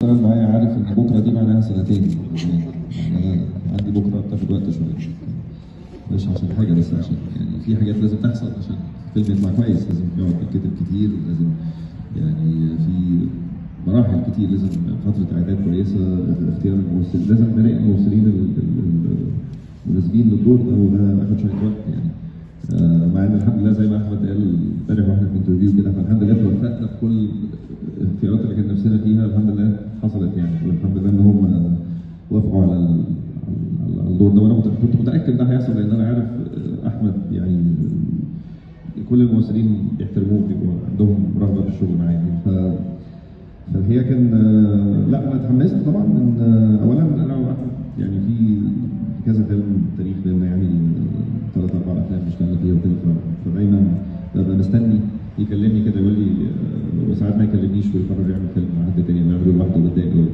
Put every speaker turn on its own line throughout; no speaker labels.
بيشتغل معايا عارف ان بكره دي معناها سنتين يعني انا عندي بكره بتاخد وقت شويه مش عشان حاجه بس عشان يعني في حاجات لازم تحصل عشان الفيلم يطلع كويس لازم يقعد يتكتب كتير لازم يعني في مراحل كتير لازم فتره اعداد كويسه اختيار الممثل لازم نلاقي الممثلين ال- ال- المناسبين للدور ده وده اخد شويه وقت يعني آه، مع ان الحمد لله زي ما احمد قال امبارح واحنا في انترفيو كده فالحمد لله توفقنا في كل الاختيارات اللي كان نفسنا فيها الحمد لله حصلت يعني والحمد لله ان هم وافقوا على ال- على الدور ده وانا مت- كنت متاكد ده هيحصل لان انا عارف آه، احمد يعني كل الممثلين بيحترموه بيبقوا عندهم رغبه في الشغل معاه يعني ف فهي كان آه، لا انا اتحمست طبعا من آه، اولا انا واحمد يعني في كذا فيلم تاريخ بينا يعني ثلاث اربع افلام اشتغلنا فيها وكده ف- فدايما ببقى مستني يكلمني كده يقول لي آه، وساعات ما يكلمنيش ويقرر يعمل فيلم مع حد تاني يعمله لوحده بتضايق قوي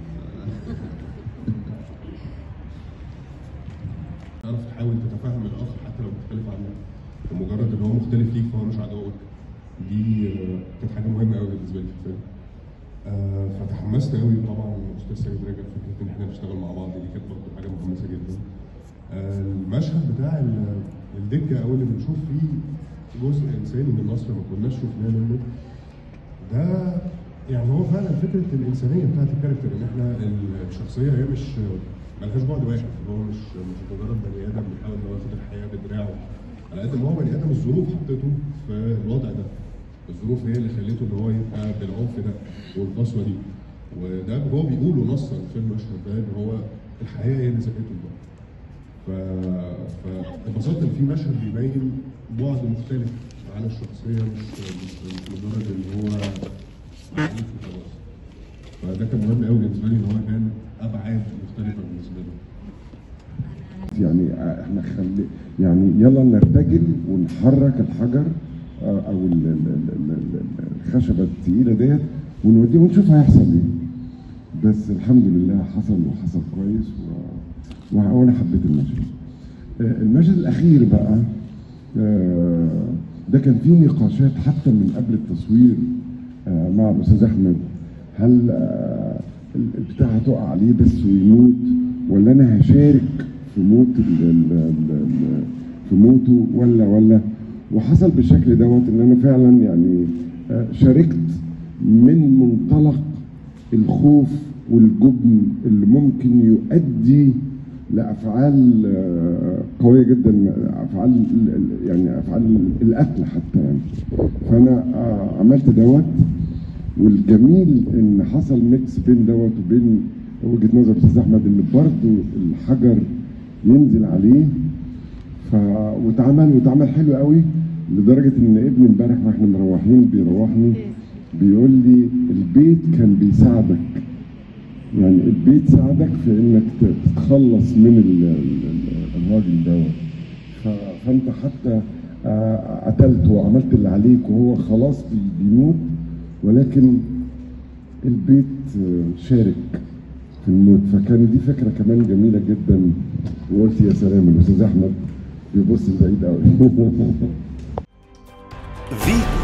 تعرف تحاول تتفهم الاخر حتى لو مختلف عنك ومجرد ان هو مختلف ليك فهو مش عدوك دي آه، كانت حاجه مهمه قوي بالنسبه لي في الفيلم آه، فتحمست قوي طبعا استاذ سيد رجب فكره ان احنا نشتغل مع بعض دي كانت برضه حاجه محمسه جدا آه، المشهد بتاع ال- الدكه او اللي بنشوف فيه جزء انساني من مصر ما كناش شفناه منه ده يعني هو فعلا فكره الانسانيه بتاعت الكاركتر ان احنا الشخصيه هي مش ملهاش بعد واحد هو مش مش مجرد بني ادم بيحاول ان هو ياخد الحياه بدراعه على قد ما هو بني ادم الظروف حطته في الوضع ده الظروف هي اللي خلته ان هو يبقى بالعنف ده والقسوه دي وده هو بيقوله نصا في المشهد ده ان هو الحياه هي اللي سابته ده ف فاتبسطت ان في مشهد بيبين بعد مختلف عن الشخصيه مش مش مش مجرد ان هو عنيف وخلاص فده كان مهم قوي بالنسبه لي ان هو كان ابعاد مختلفه بالنسبه له
يعني احنا خلي يعني يلا نرتجل ونحرك الحجر آه، او ال- ال- ال- ال- الخشبه الثقيله ديت ونوديه ونشوف هيحصل ايه بس الحمد لله حصل وحصل كويس و... و- وانا حبيت المشهد آه، المشهد الاخير بقى آه، ده كان فيه نقاشات حتى من قبل التصوير آه، مع الاستاذ احمد هل آه، البتاع هتقع عليه بس ويموت ولا انا هشارك في موت ال ال ال ال في موته ولا ولا وحصل بالشكل دوت ان انا فعلا يعني آه، شاركت من منطلق الخوف والجبن اللي ممكن يؤدي لافعال آه، قويه جدا افعال ال- ال- يعني افعال القتل حتى يعني فانا آه، عملت دوت والجميل ان حصل ميكس بين دوت وبين وجهه نظر الاستاذ احمد ان برضه الحجر ينزل عليه ف واتعمل واتعمل حلو قوي لدرجه ان ابني امبارح واحنا مروحين بيروحني بيقول لي البيت كان بيساعدك يعني البيت ساعدك في انك ت- تتخلص من ال- ال- ال- الراجل دوت ف- فانت حتى آه، قتلته وعملت اللي عليك وهو خلاص بي- بيموت ولكن البيت آه، شارك في الموت فكان دي فكره كمان جميله جدا وقلت يا سلام الاستاذ احمد بيبص لبعيد قوي
فيتو